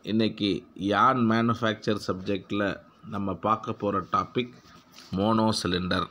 இன்றைக்கி யான் மேனுஃபேக்சர் சப்ஜெக்டில் நம்ம பார்க்க போகிற topic mono cylinder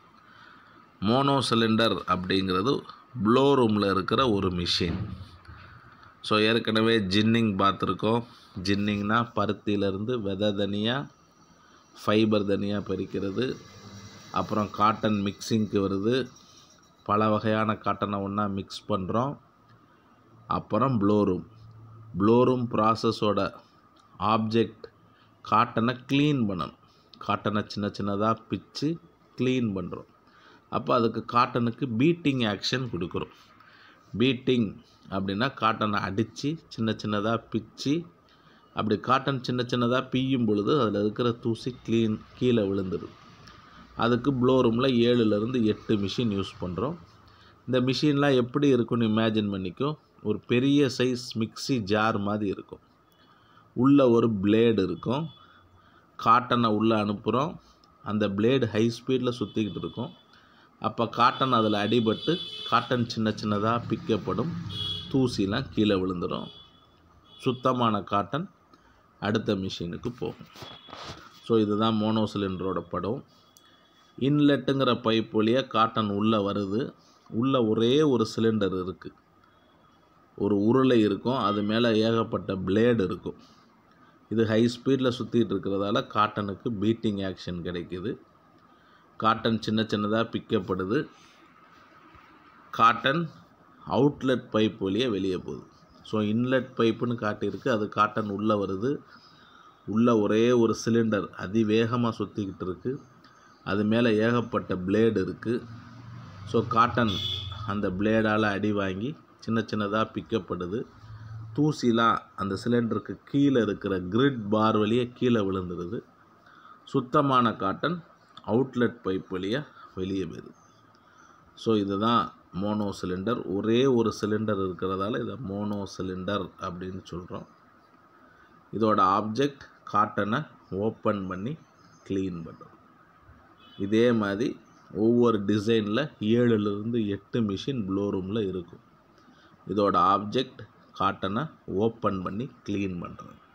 mono cylinder அப்படிங்கிறது ப்ளோ ரூமில் இருக்கிற ஒரு மிஷின் ஸோ ஏற்கனவே ஜின்னிங் பார்த்துருக்கோம் ஜின்னிங்னா பருத்தியிலேருந்து விதை தனியாக ஃபைபர் தனியாக பறிக்கிறது அப்புறம் காட்டன் மிக்சிங்க்கு வருது பல வகையான காட்டனை ஒன்றா மிக்ஸ் பண்ணுறோம் அப்புறம் ப்ளோரூம் ப்ளோரூம் ப்ராசஸோட ஆப்ஜெக்ட் காட்டனை க்ளீன் பண்ணணும் காட்டனை சின்ன சின்னதாக பிச்சு க்ளீன் பண்ணுறோம் அப்போ அதுக்கு காட்டனுக்கு பீட்டிங் ஆக்ஷன் கொடுக்குறோம் பீட்டிங் அப்படின்னா காட்டனை அடித்து சின்ன சின்னதாக பிச்சு அப்படி காட்டன் சின்ன சின்னதாக பிய்யும் பொழுது அதில் இருக்கிற தூசி க்ளீன் கீழே விழுந்துடும் அதுக்கு ப்ளோ ரூமில் ஏழுலேருந்து எட்டு மிஷின் யூஸ் பண்ணுறோம் இந்த மிஷின்லாம் எப்படி இருக்குன்னு இமேஜின் பண்ணிக்கோ ஒரு பெரிய சைஸ் மிக்ஸி ஜார் மாதிரி இருக்கும் உள்ளே ஒரு பிளேடு இருக்கும் காட்டனை உள்ளே அனுப்புகிறோம் அந்த பிளேடு ஹை ஸ்பீடில் சுற்றிக்கிட்டு இருக்கும் அப்போ காட்டன் அதில் அடிபட்டு காட்டன் சின்ன சின்னதாக பிக்கப்படும் தூசிலாம் கீழே விழுந்துடும் சுத்தமான காட்டன் அடுத்த மிஷினுக்கு போகும் ஸோ இதுதான் மோனோ சிலிண்டரோட படம் இன்லெட்டுங்கிற பைப் வழியாக காட்டன் உள்ளே வருது உள்ளே ஒரே ஒரு சிலிண்டர் இருக்குது ஒரு உருளை இருக்கும் அது மேலே ஏகப்பட்ட பிளேடு இருக்கும் இது ஹை ஸ்பீடில் சுற்றிட்டு இருக்கிறதால காட்டனுக்கு பீட்டிங் ஆக்ஷன் கிடைக்குது காட்டன் சின்ன சின்னதாக பிக்கப்படுது காட்டன் அவுட்லெட் பைப் வழியாக வெளியே போகுது ஸோ இன்லெட் பைப்புன்னு காட்டியிருக்கு அது காட்டன் உள்ளே வருது உள்ளே ஒரே ஒரு சிலிண்டர் அதிவேகமாக சுற்றிக்கிட்டு இருக்குது அது மேலே ஏகப்பட்ட பிளேடு இருக்குது ஸோ காட்டன் அந்த பிளேடால் அடி வாங்கி சின்ன சின்னதாக பிக்கப்படுது தூசிலாம் அந்த சிலிண்டருக்கு கீழே இருக்கிற கிரிட் பார் வழியாக கீழே விழுந்துடுது சுத்தமான காட்டன் அவுட்லெட் பைப் வழியாக வெளியே வருது ஸோ இதுதான் மோனோ சிலிண்டர் ஒரே ஒரு சிலிண்டர் இருக்கிறதால இதை மோனோ சிலிண்டர் அப்படின்னு சொல்கிறோம் இதோட ஆப்ஜெக்ட் காட்டனை ஓப்பன் பண்ணி க்ளீன் பண்ணுறோம் இதே மாதிரி ஒவ்வொரு டிசைனில் ஏழுலேருந்து எட்டு மிஷின் ப்ளோ ரூமில் இருக்கும் இதோட ஆப்ஜெக்ட் காட்டனை ஓப்பன் பண்ணி க்ளீன் பண்ணுறது